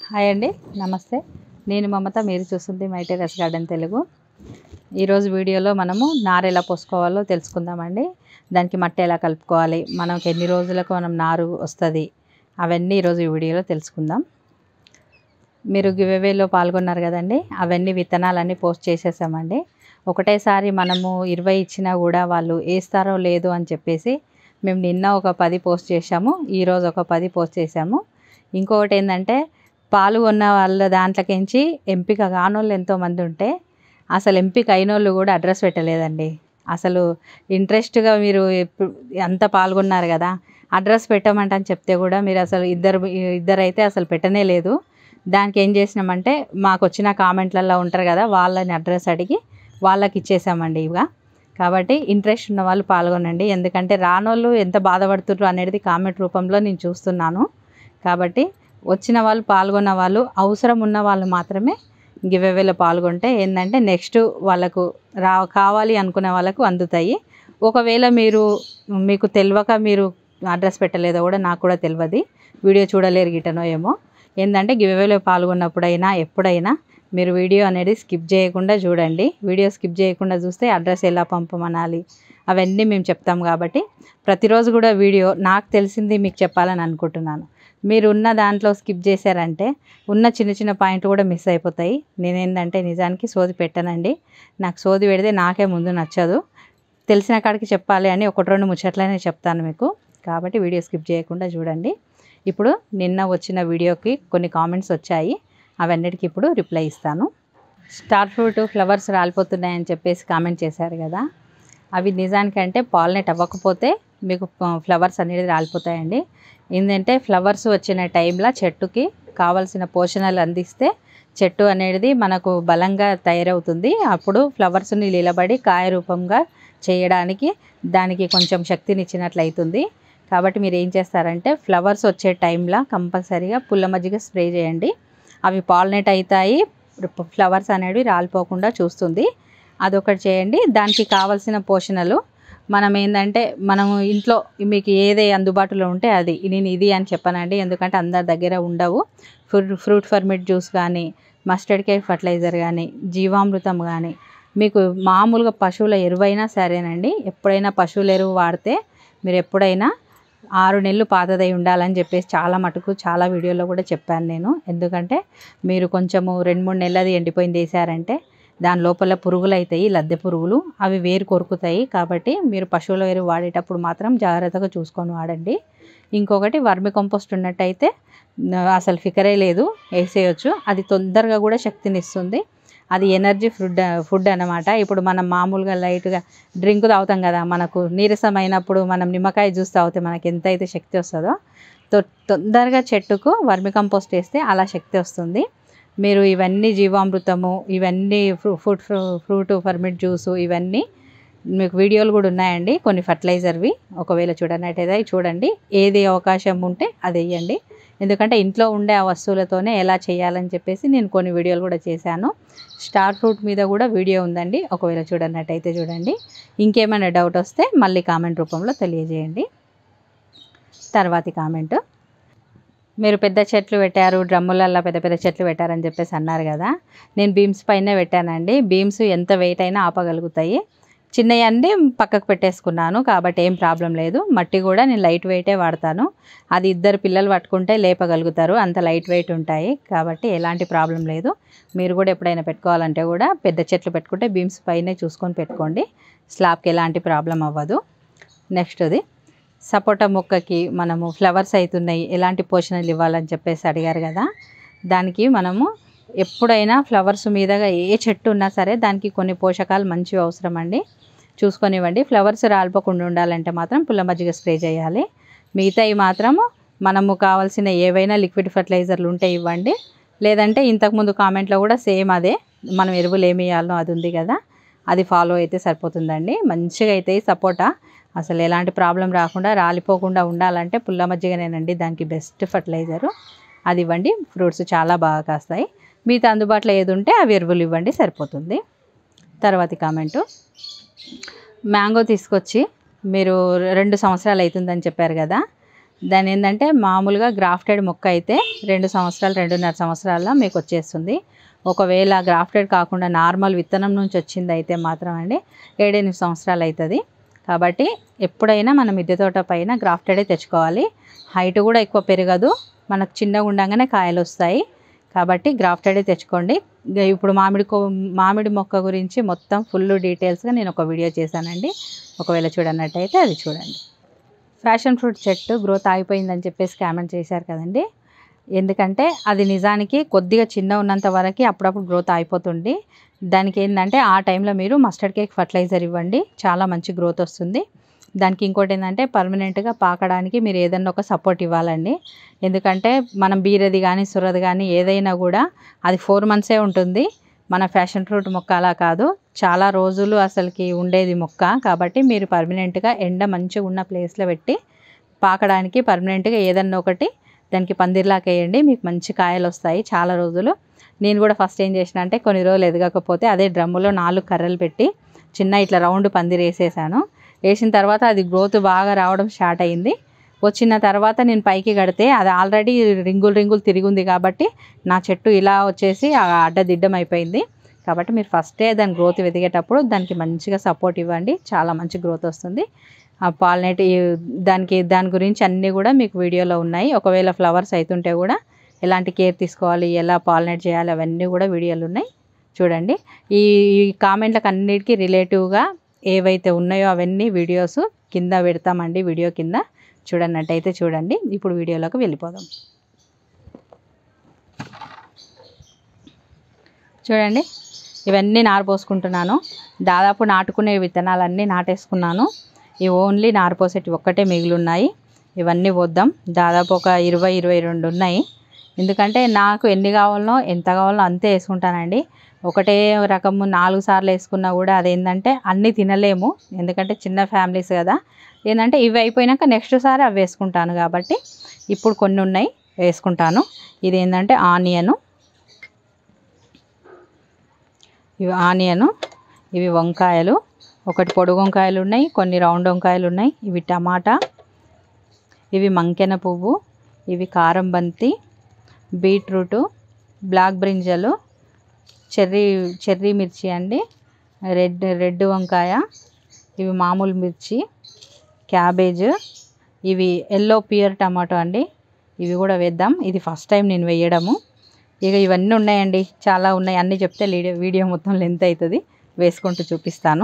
hi అండి నమస్తే నేను మమత మీరు చూస్తుంది మైటే రస్ గార్డెన్ తెలుగు ఈరోజు వీడియోలో మనము నారు ఎలా పోసుకోవాలో తెలుసుకుందామండి దానికి మట్టి ఎలా కలుపుకోవాలి మనకి ఎన్ని రోజులకు మనం నారు వస్తుంది అవన్నీ ఈరోజు ఈ వీడియోలో తెలుసుకుందాం మీరు గివేవేలో పాల్గొన్నారు కదండి అవన్నీ విత్తనాలన్నీ పోస్ట్ చేసేసామండి ఒకటేసారి మనము ఇరవై ఇచ్చినా కూడా వాళ్ళు వేస్తారో లేదో అని చెప్పేసి మేము నిన్న ఒక పది పోస్ట్ చేసాము ఈరోజు ఒక పది పోస్ట్ చేసాము ఇంకొకటి ఏంటంటే పాల్గొన్న వాళ్ళ దాంట్లోకించి ఎంపిక కానోళ్ళు ఎంతోమంది ఉంటే అసలు ఎంపిక అయిన వాళ్ళు కూడా అడ్రస్ పెట్టలేదండి అసలు ఇంట్రెస్ట్గా మీరు ఎప్పు- అంత పాల్గొన్నారు కదా అడ్రస్ పెట్టమంట అని చెప్తే కూడా మీరు అసలు ఇద్దరు ఇద్దరు అయితే అసలు పెట్టనే లేదు దానికి ఏం చేసినామంటే మాకు వచ్చిన కామెంట్లలో ఉంటారు కదా వాళ్ళని అడ్రస్ అడిగి వాళ్ళకి ఇచ్చేసామండి ఇక కాబట్టి ఇంట్రెస్ట్ ఉన్న వాళ్ళు పాల్గొనండి ఎందుకంటే రానోళ్ళు ఎంత బాధపడుతుర్రు అనేది కామెంట్ రూపంలో నేను చూస్తున్నాను కాబట్టి వచ్చిన వాళ్ళు పాల్గొన్న వాళ్ళు అవసరం ఉన్న వాళ్ళు మాత్రమే గివ్అవేలో పాల్గొంటే ఏంటంటే నెక్స్ట్ వాళ్ళకు రా కావాలి అనుకునే వాళ్ళకు అందుతాయి ఒకవేళ మీరు మీకు తెలియక మీరు అడ్రస్ పెట్టలేదో కూడా నాకు కూడా తెలియదు వీడియో చూడలేరు గిటనో ఏమో ఏంటంటే గివ్అవేలో పాల్గొన్నప్పుడైనా ఎప్పుడైనా మీరు వీడియో అనేది స్కిప్ చేయకుండా చూడండి వీడియో స్కిప్ చేయకుండా చూస్తే అడ్రస్ ఎలా పంపమనాలి అవన్నీ మేము చెప్తాం కాబట్టి ప్రతిరోజు కూడా వీడియో నాకు తెలిసింది మీకు చెప్పాలని అనుకుంటున్నాను మీరు ఉన్న దాంట్లో స్కిప్ చేశారంటే ఉన్న చిన్న చిన్న పాయింట్ కూడా మిస్ అయిపోతాయి నేనేందంటే నిజానికి సోది పెట్టానండి నాకు సోది పెడితే నాకే ముందు నచ్చదు తెలిసిన కాడికి చెప్పాలి అని ఒకటి రెండు ముచ్చట్లనే చెప్తాను మీకు కాబట్టి వీడియో స్కిప్ చేయకుండా చూడండి ఇప్పుడు నిన్న వచ్చిన వీడియోకి కొన్ని కామెంట్స్ వచ్చాయి అవన్నిటికి ఇప్పుడు రిప్లై ఇస్తాను స్టార్ ఫ్రూట్ ఫ్లవర్స్ రాలిపోతున్నాయని చెప్పేసి కామెంట్ చేశారు కదా అవి నిజానికంటే పాలినేట్ అవ్వకపోతే మీకు ఫ్లవర్స్ అనేది రాలిపోతాయండి ఏంటంటే ఫ్లవర్స్ వచ్చిన టైంలో చెట్టుకి కావలసిన పోషణలు అందిస్తే చెట్టు అనేది మనకు బలంగా తయారవుతుంది అప్పుడు ఫ్లవర్స్ని నిలబడి కాయ రూపంగా చేయడానికి దానికి కొంచెం శక్తిని ఇచ్చినట్లు అవుతుంది కాబట్టి మీరు ఏం చేస్తారంటే ఫ్లవర్స్ వచ్చే టైంలో కంపల్సరీగా పుల్ల మజ్జిగ స్ప్రే చేయండి అవి పాలినేట్ అవుతాయి ఫ్లవర్స్ అనేవి రాలిపోకుండా చూస్తుంది అదొకటి చేయండి దానికి కావలసిన పోషణలు మనం ఏంటంటే మనము ఇంట్లో మీకు ఏది అందుబాటులో ఉంటే అది నేను ఇది అని చెప్పానండి ఎందుకంటే అందరి దగ్గర ఉండవు ఫ్రూట్ ఫ్రూట్ ఫర్మిట్ జ్యూస్ కానీ మస్టర్డ్ కేర్ ఫర్టిలైజర్ కానీ జీవామృతం కానీ మీకు మామూలుగా పశువుల ఎరువైనా సరేనండి ఎప్పుడైనా పశువుల ఎరువు వాడితే మీరు ఎప్పుడైనా ఆరు నెలలు పాతదై ఉండాలని చెప్పేసి చాలా మటుకు చాలా వీడియోలో కూడా చెప్పాను నేను ఎందుకంటే మీరు కొంచెము రెండు మూడు నెలలది ఎండిపోయింది వేసారంటే దాని లోపల పురుగులు అవుతాయి లద్దె పురుగులు అవి వేరు కొరుకుతాయి కాబట్టి మీరు పశువుల ఎరువు వాడేటప్పుడు మాత్రం జాగ్రత్తగా చూసుకొని వాడండి ఇంకొకటి వర్మి కంపోస్ట్ ఉన్నట్టయితే న- అసలు ఫికరే లేదు వేసేయచ్చు అది తొందరగా కూడా శక్తిని ఇస్తుంది అది ఎనర్జీ ఫుడ్ ఫుడ్ అన్నమాట ఇప్పుడు మనం మామూలుగా లైట్గా డ్రింక్ తాగుతాం కదా మనకు నీరసమైనప్పుడు మనం నిమ్మకాయ జ్యూస్ తాగితే మనకి ఎంత అయితే శక్తి వస్తుందో తొ- తొందరగా చెట్టుకు వర్మి కంపోస్ట్ వేస్తే అలా శక్తి వస్తుంది మీరు ఇవన్నీ జీవామృతము ఇవన్నీ ఫ్రూ ఫ్రూట్ ఫ్రూట్ ఫర్మిట్ జ్యూసు ఇవన్నీ మీకు వీడియోలు కూడా ఉన్నాయండి కొన్ని ఫర్టిలైజర్వి ఒకవేళ చూడనట్టయితే అవి చూడండి ఏది అవకాశం ఉంటే అది వేయండి ఎందుకంటే ఇంట్లో ఉండే ఆ వస్తువులతోనే ఎలా చేయాలని చెప్పేసి నేను కొన్ని వీడియోలు కూడా చేశాను స్టార్ ఫ్రూట్ మీద కూడా వీడియో ఉందండి ఒకవేళ చూడనట్టయితే చూడండి ఇంకేమైనా డౌట్ వస్తే మళ్ళీ కామెంట్ రూపంలో తెలియజేయండి తర్వాతి కామెంట్ మీరు పెద్ద చెట్లు పెట్టారు డ్రమ్ములల్లో పెద్ద పెద్ద చెట్లు పెట్టారని చెప్పేసి అన్నారు కదా నేను బీమ్స్ పైనే పెట్టానండి బీమ్స్ ఎంత వెయిట్ అయినా ఆపగలుగుతాయి చిన్నవి అన్నీ పక్కకు పెట్టేసుకున్నాను కాబట్టి ఏం ప్రాబ్లం లేదు మట్టి కూడా నేను లైట్ వెయిటే వాడతాను అది ఇద్దరు పిల్లలు పట్టుకుంటే లేపగలుగుతారు అంత లైట్ వెయిట్ ఉంటాయి కాబట్టి ఎలాంటి ప్రాబ్లం లేదు మీరు కూడా ఎప్పుడైనా పెట్టుకోవాలంటే కూడా పెద్ద చెట్లు పెట్టుకుంటే బీమ్స్ పైనే చూసుకొని పెట్టుకోండి స్లాబ్కి ఎలాంటి ప్రాబ్లం అవ్వదు నెక్స్ట్ది సపోటా మొక్కకి మనము ఫ్లవర్స్ అవుతున్నాయి ఎలాంటి పోషణలు ఇవ్వాలని చెప్పేసి అడిగారు కదా దానికి మనము ఎప్పుడైనా ఫ్లవర్స్ మీదగా ఏ చెట్టు ఉన్నా సరే దానికి కొన్ని పోషకాలు మంచివి అవసరం అండి చూసుకొనివ్వండి ఫ్లవర్స్ రాలిపోకుండా ఉండాలంటే మాత్రం పుల్ల మజ్జిగ స్ప్రే చేయాలి మిగతాయి మాత్రము మనము కావాల్సిన ఏవైనా లిక్విడ్ ఫర్టిలైజర్లు ఉంటే ఇవ్వండి లేదంటే ఇంతకుముందు కామెంట్లో కూడా సేమ్ అదే మనం ఎరువులు ఏమి వేయాలనో అది ఉంది కదా అది ఫాలో అయితే సరిపోతుందండి మంచిగా అయితే ఈ సపోటా అసలు ఎలాంటి ప్రాబ్లం రాకుండా రాలిపోకుండా ఉండాలంటే పుల్ల మజ్జిగనేనండి దానికి బెస్ట్ ఫర్టిలైజరు అది ఇవ్వండి ఫ్రూట్స్ చాలా బాగా కాస్తాయి మిగతా అందుబాటులో ఏది ఉంటే అవి ఎరువులు ఇవ్వండి సరిపోతుంది తర్వాతి కామెంటు మ్యాంగో తీసుకొచ్చి మీరు రెండు సంవత్సరాలు అవుతుందని చెప్పారు కదా దాని ఏంటంటే మామూలుగా గ్రాఫ్టెడ్ మొక్క అయితే రెండు సంవత్సరాలు రెండున్నర సంవత్సరాల మీకు వచ్చేస్తుంది ఒకవేళ గ్రాఫ్టెడ్ కాకుండా నార్మల్ విత్తనం నుంచి వచ్చింది అయితే మాత్రం అండి ఏడెనిమిది సంవత్సరాలు అవుతుంది కాబట్టి ఎప్పుడైనా మన మిద్దె తోట పైన గ్రాఫ్టెడే తెచ్చుకోవాలి హైట్ కూడా ఎక్కువ పెరగదు మనకు చిన్నగా ఉండగానే కాయలు వస్తాయి కాబట్టి గ్రాఫ్టెడే తెచ్చుకోండి ఇక ఇప్పుడు మామిడి కో మామిడి మొక్క గురించి మొత్తం ఫుల్ డీటెయిల్స్గా నేను ఒక వీడియో చేశానండి ఒకవేళ చూడనట్టయితే అది చూడండి ఫ్యాషన్ ఫ్రూట్ చెట్టు గ్రోత్ ఆగిపోయిందని చెప్పేసి కామెంట్ చేశారు కదండి ఎందుకంటే అది నిజానికి కొద్దిగా చిన్న ఉన్నంత వరకు అప్పుడప్పుడు గ్రోత్ అయిపోతుంది దానికి ఏంటంటే ఆ టైంలో మీరు మస్టర్డ్ కేక్ ఫర్టిలైజర్ ఇవ్వండి చాలా మంచి గ్రోత్ వస్తుంది దానికి ఇంకోటి ఏంటంటే పర్మనెంట్గా పాకడానికి మీరు ఏదైనా ఒక సపోర్ట్ ఇవ్వాలండి ఎందుకంటే మనం బీరది కానీ సురది కానీ ఏదైనా కూడా అది ఫోర్ మంత్సే ఉంటుంది మన ఫ్యాషన్ ఫ్రూట్ మొక్క అలా కాదు చాలా రోజులు అసలుకి ఉండేది మొక్క కాబట్టి మీరు పర్మనెంట్గా ఎండ మంచిగా ఉన్న ప్లేస్లో పెట్టి పాకడానికి పర్మనెంట్గా ఏదన్నా ఒకటి దానికి పందిర్లాగా వేయండి మీకు మంచి కాయలు వస్తాయి చాలా రోజులు నేను కూడా ఫస్ట్ ఏం చేసిన అంటే కొన్ని రోజులు ఎదగకపోతే అదే డ్రమ్ములో నాలుగు కర్రలు పెట్టి చిన్న ఇట్లా రౌండ్ పందిరి వేసేసాను వేసిన తర్వాత అది గ్రోత్ బాగా రావడం స్టార్ట్ అయింది వచ్చిన తర్వాత నేను పైకి కడితే అది ఆల్రెడీ రింగులు రింగులు తిరిగింది కాబట్టి నా చెట్టు ఇలా వచ్చేసి ఆ అడ్డదిడ్డం అయిపోయింది కాబట్టి మీరు ఫస్టే దాని గ్రోత్ వెతికేటప్పుడు దానికి మంచిగా సపోర్ట్ ఇవ్వండి చాలా మంచి గ్రోత్ వస్తుంది ఆ పాలినేట్ దానికి దాని గురించి అన్నీ కూడా మీకు వీడియోలో ఉన్నాయి ఒకవేళ ఫ్లవర్స్ అవుతుంటే కూడా ఎలాంటి కేర్ తీసుకోవాలి ఎలా పాలినేట్ చేయాలి అవన్నీ కూడా వీడియోలు ఉన్నాయి చూడండి ఈ ఈ కామెంట్లకు అన్నిటికీ రిలేటివ్గా ఏవైతే ఉన్నాయో అవన్నీ వీడియోస్ కింద పెడతామండి వీడియో కింద చూడనట్టయితే చూడండి ఇప్పుడు వీడియోలోకి వెళ్ళిపోదాం చూడండి ఇవన్నీ నారు పోసుకుంటున్నాను దాదాపు నాటుకునే విత్తనాలన్నీ నాటేసుకున్నాను ఇవి ఓన్లీ నారు పోసేటివి ఒక్కటే మిగిలి ఉన్నాయి ఇవన్నీ పోద్దాం దాదాపు ఒక ఇరవై ఇరవై రెండు ఉన్నాయి ఎందుకంటే నాకు ఎన్ని కావాలనో ఎంత కావాలనో అంతే వేసుకుంటానండి ఒకటే రకము నాలుగు సార్లు వేసుకున్నా కూడా అదేంటంటే అన్నీ తినలేము ఎందుకంటే చిన్న ఫ్యామిలీస్ కదా ఏంటంటే ఇవి అయిపోయినాక నెక్స్ట్ సారి అవి వేసుకుంటాను కాబట్టి ఇప్పుడు కొన్ని ఉన్నాయి వేసుకుంటాను ఇది ఏంటంటే ఆనియను ఇవి ఆనియను ఇవి వంకాయలు ఒకటి పొడుగు వంకాయలు ఉన్నాయి కొన్ని రౌండ్ వంకాయలు ఉన్నాయి ఇవి టమాటా ఇవి మంకెన పువ్వు ఇవి కారం బంతి beetroot black brinjal cherry cherry మిర్చి అండి రెడ్ రెడ్ వంకాయ ఇవి మామూలు మిర్చి క్యాబేజ్ ఇవి ఎల్లో పియర్ టమాటో అండి ఇవి కూడా వేద్దాం ఇది ఫస్ట్ టైం నేను వేయడము ఇక ఇవన్నీ ఉన్నాయండి చాలా ఉన్నాయి అన్నీ చెప్తే వీడియో వీడియో మొత్తం లెంత్ అవుతుంది వేసుకుంటూ చూపిస్తాను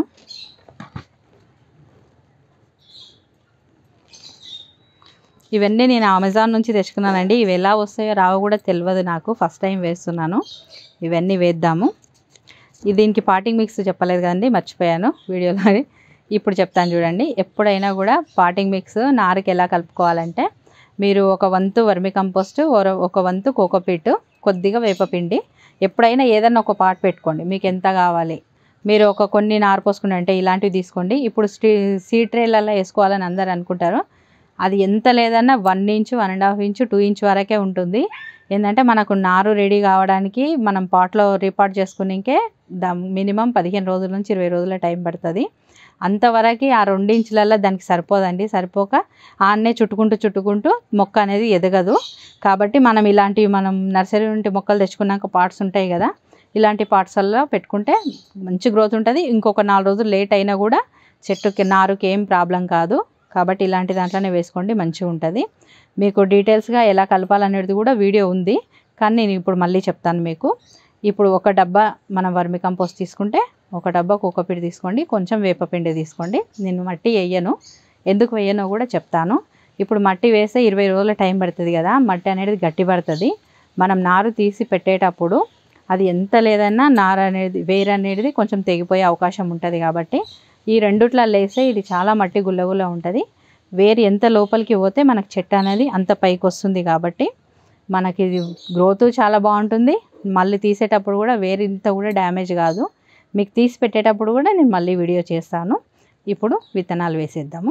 ఇవన్నీ నేను అమెజాన్ నుంచి తెచ్చుకున్నానండి ఇవి ఎలా వస్తాయో రావో కూడా తెలియదు నాకు ఫస్ట్ టైం వేస్తున్నాను ఇవన్నీ వేద్దాము ఇది దీనికి పాటింగ్ మిక్స్ చెప్పలేదు కదండి మర్చిపోయాను వీడియోలో ఇప్పుడు చెప్తాను చూడండి ఎప్పుడైనా కూడా పాటింగ్ మిక్స్ నారుకి ఎలా కలుపుకోవాలంటే మీరు ఒక వంతు వర్మి కంపోస్ట్ ఒక వంతు కోకోపీట్ కొద్దిగా వేపపిండి ఎప్పుడైనా ఏదైనా ఒక పాట్ పెట్టుకోండి మీకు ఎంత కావాలి మీరు ఒక కొన్ని నారు పోసుకుని అంటే ఇలాంటివి తీసుకోండి ఇప్పుడు స్టీ సీ ట్రేలలో వేసుకోవాలని అందరు అనుకుంటారు అది ఎంత లేదన్నా one inch one and half inch two inch వరకే ఉంటుంది ఏంటంటే మనకు నారు రెడీ కావడానికి మనం పాట్లో రీపాట్ చేసుకునికే దా మినిమం పదిహేను రోజుల నుంచి ఇరవై రోజుల టైం పడుతుంది అంతవరకు ఆ రెండించులలో దానికి సరిపోదండి సరిపోక ఆన్నే చుట్టుకుంటూ చుట్టుకుంటూ మొక్క అనేది ఎదగదు కాబట్టి మనం ఇలాంటివి మనం నర్సరీ నుండి మొక్కలు తెచ్చుకున్నాక పార్ట్స్ ఉంటాయి కదా ఇలాంటి పార్ట్స్ల్లో పెట్టుకుంటే మంచి గ్రోత్ ఉంటుంది ఇంకొక నాలుగు రోజులు లేట్ అయినా కూడా చెట్టుకి నారుకి ఏం ప్రాబ్లం కాదు కాబట్టి ఇలాంటి దాంట్లోనే వేసుకోండి మంచిగా ఉంటుంది మీకు డీటెయిల్స్గా ఎలా కలపాలనేది కూడా వీడియో ఉంది కానీ నేను ఇప్పుడు మళ్ళీ చెప్తాను మీకు ఇప్పుడు ఒక డబ్బా మనం వర్మి కంపోస్ట్ తీసుకుంటే ఒక డబ్బా కుక్కపిడి తీసుకోండి కొంచెం వేపపిండి తీసుకోండి నేను మట్టి వేయను ఎందుకు వేయనో కూడా చెప్తాను ఇప్పుడు మట్టి వేస్తే ఇరవై రోజుల టైం పడుతుంది కదా మట్టి అనేది గట్టి పడుతుంది మనం నారు తీసి పెట్టేటప్పుడు అది ఎంత లేదన్నా నార అనేది వేరు అనేది కొంచెం తెగిపోయే అవకాశం ఉంటుంది కాబట్టి ఈ రెండుట్లా లేస్తే ఇది చాలా మట్టి గుల్లగుల్ల ఉంటుంది వేరు ఎంత లోపలికి పోతే మనకు చెట్టు అనేది అంత పైకి వస్తుంది కాబట్టి మనకి ఇది గ్రోత్ చాలా బాగుంటుంది మళ్ళీ తీసేటప్పుడు కూడా వేరు ఇంత కూడా డ్యామేజ్ కాదు మీకు తీసి పెట్టేటప్పుడు కూడా నేను మళ్ళీ వీడియో చేస్తాను ఇప్పుడు విత్తనాలు వేసేద్దాము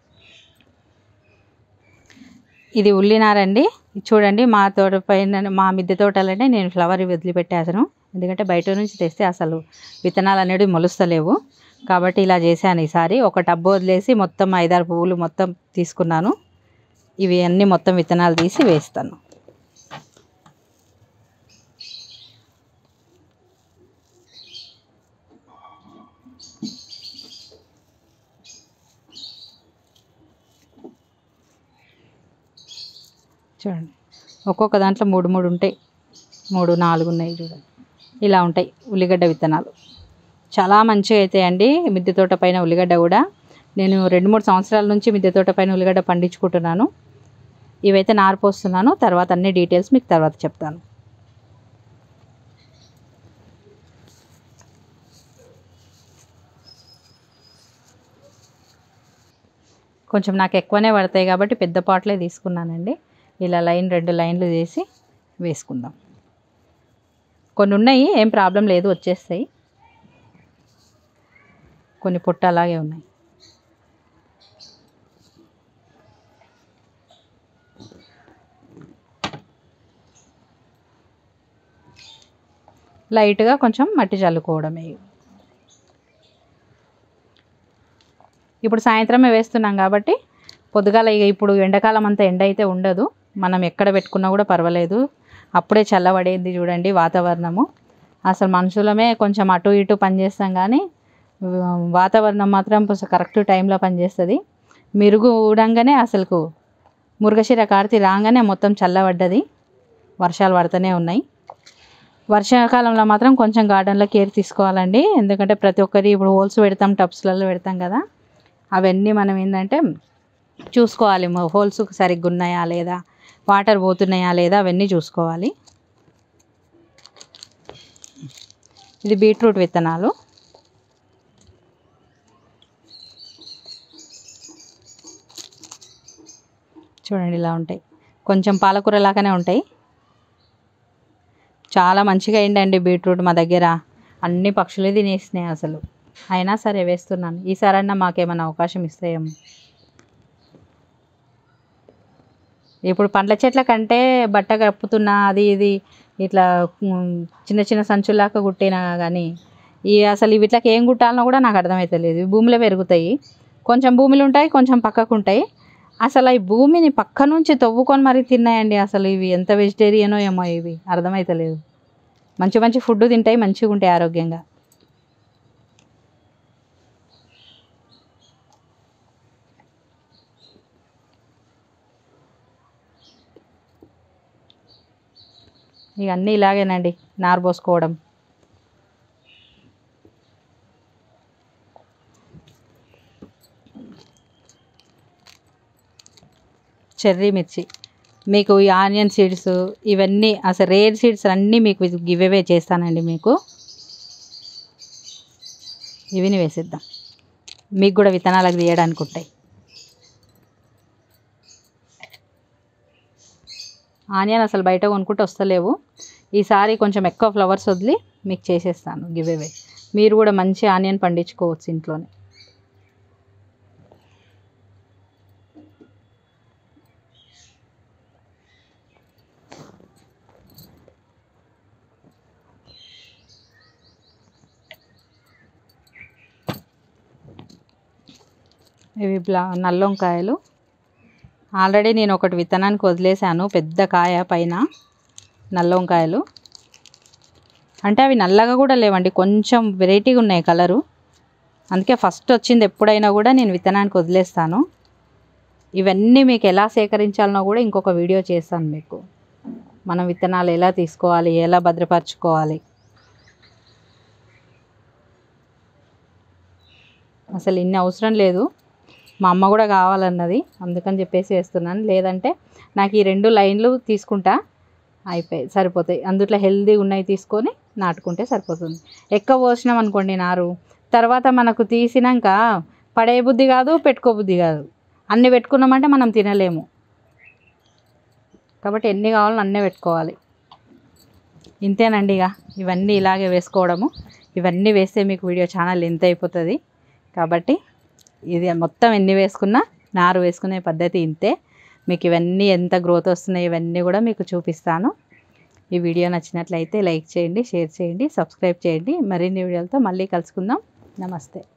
ఇది ఉల్లినారండి చూడండి మా తోట పైన మా మిద్దె తోటలోనే నేను ఫ్లవర్ వదిలిపెట్టాను ఎందుకంటే బయట నుంచి తెస్తే అసలు విత్తనాలు అనేవి మొలుస్తలేవు కాబట్టి ఇలా చేశాను ఈసారి ఒక టబ్బు వదిలేసి మొత్తం ఐదారు పువ్వులు మొత్తం తీసుకున్నాను ఇవి అన్నీ మొత్తం విత్తనాలు తీసి వేస్తాను చూడండి ఒక్కొక్క దాంట్లో మూడు మూడు ఉంటాయి మూడు నాలుగు ఉన్నాయి చూడండి ఇలా ఉంటాయి ఉల్లిగడ్డ విత్తనాలు చాలా మంచిగా అవుతాయండి మిద్దె తోట పైన ఉల్లిగడ్డ కూడా నేను రెండు మూడు సంవత్సరాల నుంచి మిద్దె తోట పైన ఉల్లిగడ్డ పండించుకుంటున్నాను ఇవైతే నారు పోస్తున్నాను తర్వాత అన్ని డీటెయిల్స్ మీకు తర్వాత చెప్తాను కొంచెం నాకు ఎక్కువనే పడతాయి కాబట్టి పెద్ద పాటలే తీసుకున్నానండి ఇలా లైన్ రెండు లైన్లు చేసి వేసుకుందాం కొన్ని ఉన్నాయి ఏం ప్రాబ్లం లేదు వచ్చేస్తాయి కొన్ని పొట్ట అలాగే ఉన్నాయి లైట్గా కొంచెం మట్టి చల్లుకోవడమే ఇప్పుడు సాయంత్రమే వేస్తున్నాం కాబట్టి పొద్దుగాల ఇక ఇప్పుడు ఎండాకాలం అంతా ఎండ అయితే ఉండదు మనం ఎక్కడ పెట్టుకున్నా కూడా పర్వాలేదు అప్పుడే చల్లబడేది చూడండి వాతావరణము అసలు మనుషులమే కొంచెం అటు ఇటు పనిచేస్తాం కానీ వా- వాతావరణం మాత్రం కరెక్ట్ టైంలో పనిచేస్తుంది మెరుగు ఊడంగానే అసలుకు మురుగశిర కార్తీ రాగానే మొత్తం చల్లబడ్డది వర్షాలు పడుతూనే ఉన్నాయి వర్షాకాలంలో మాత్రం కొంచెం గార్డెన్లో కేర్ తీసుకోవాలండి ఎందుకంటే ప్రతి ఒక్కరి ఇప్పుడు హోల్స్ పెడతాం టబ్స్లలో పెడతాం కదా అవన్నీ మనం ఏంటంటే చూసుకోవాలి హోల్స్ సరిగ్గా ఉన్నాయా లేదా వాటర్ పోతున్నాయా లేదా అవన్నీ చూసుకోవాలి ఇది బీట్రూట్ విత్తనాలు చూడండి ఇలా ఉంటాయి కొంచెం పాలకూర లాగానే ఉంటాయి చాలా మంచిగా అయిందండి బీట్రూట్ మా దగ్గర అన్ని పక్షులే తినేసినాయి అసలు అయినా సరే వేస్తున్నాను ఈసారన్నా మాకేమైనా అవకాశం ఇస్తాయేమో ఇప్పుడు పండ్ల చెట్ల కంటే బట్ట కప్పుతున్నా అది ఇది ఇట్లా ఉమ్, చిన్న చిన్న సంచులాగా కుట్టినా కానీ ఈ అసలు వీటికి ఏం కుట్టాలనో కూడా నాకు అర్థమవుతలేదు ఈ భూమిలో పెరుగుతాయి కొంచెం భూమిలో ఉంటాయి కొంచెం పక్కకు ఉంటాయి అసలు ఈ భూమిని పక్క నుంచి తవ్వుకొని మరీ తిన్నాయండి అసలు ఇవి ఎంత వెజిటేరియనో ఏమో ఇవి అర్థమవుతలేదు మంచి మంచి ఫుడ్ తింటాయి మంచిగా ఉంటాయి ఆరోగ్యంగా ఇక అన్నీ ఇలాగేనండి నారు పోసుకోవడం చెర్రీ మిర్చి మీకు ఈ ఆనియన్ సీడ్స్ ఇవన్నీ అసలు రేర్ సీడ్స్ అన్నీ మీకు గివ్వే చేస్తానండి మీకు ఇవిని వేసేద్దాం మీకు కూడా విత్తనాలకు తీయడానికి ఉంటాయి ఆనియన్ అసలు బయట కొనుక్కుంటే వస్తలేవు ఈసారి కొంచెం ఎక్కువ ఫ్లవర్స్ వదిలి మీకు చేసేస్తాను గివ్ అవే మీరు కూడా మంచి ఆనియన్ పండించుకోవచ్చు ఇంట్లోనే ఇవి బ్లా నల్ల వంకాయలు ఆల్రెడీ నేను ఒకటి విత్తనానికి వదిలేశాను పెద్ద కాయ పైన నల్ల వంకాయలు అంటే అవి నల్లగా కూడా లేవండి కొంచెం వెరైటీగా ఉన్నాయి కలరు అందుకే ఫస్ట్ వచ్చింది ఎప్పుడైనా కూడా నేను విత్తనానికి వదిలేస్తాను ఇవన్నీ మీకు ఎలా సేకరించాలనో కూడా ఇంకొక వీడియో చేస్తాను మీకు మనం విత్తనాలు ఎలా తీసుకోవాలి ఎలా భద్రపరచుకోవాలి అసలు ఇన్ని అవసరం లేదు మా అమ్మ కూడా కావాలన్నది అందుకని చెప్పేసి వేస్తున్నాను లేదంటే నాకు ఈ రెండు లైన్లు తీసుకుంటా అయిపోయి సరిపోతాయి అందుట్లో హెల్దీ ఉన్నాయి తీసుకొని నాటుకుంటే సరిపోతుంది ఎక్కువ పోసినాం అనుకోండి నారు తర్వాత మనకు తీసినాక పడే బుద్ధి కాదు పెట్టుకో బుద్ధి కాదు అన్ని పెట్టుకున్నామంటే మనం తినలేము కాబట్టి ఎన్ని కావాలో అన్నీ పెట్టుకోవాలి ఇంతేనండి ఇక ఇవన్నీ ఇలాగే వేసుకోవడము ఇవన్నీ వేస్తే మీకు వీడియో ఛానల్ ఎంత అయిపోతుంది కాబట్టి ఇది మొత్తం ఎన్ని వేసుకున్నా నారు వేసుకునే పద్ధతి ఇంతే మీకు ఇవన్నీ ఎంత గ్రోత్ వస్తున్నాయి ఇవన్నీ కూడా మీకు చూపిస్తాను ఈ వీడియో నచ్చినట్లయితే లైక్ చేయండి షేర్ చేయండి సబ్స్క్రైబ్ చేయండి మరిన్ని వీడియోలతో మళ్ళీ కలుసుకుందాం నమస్తే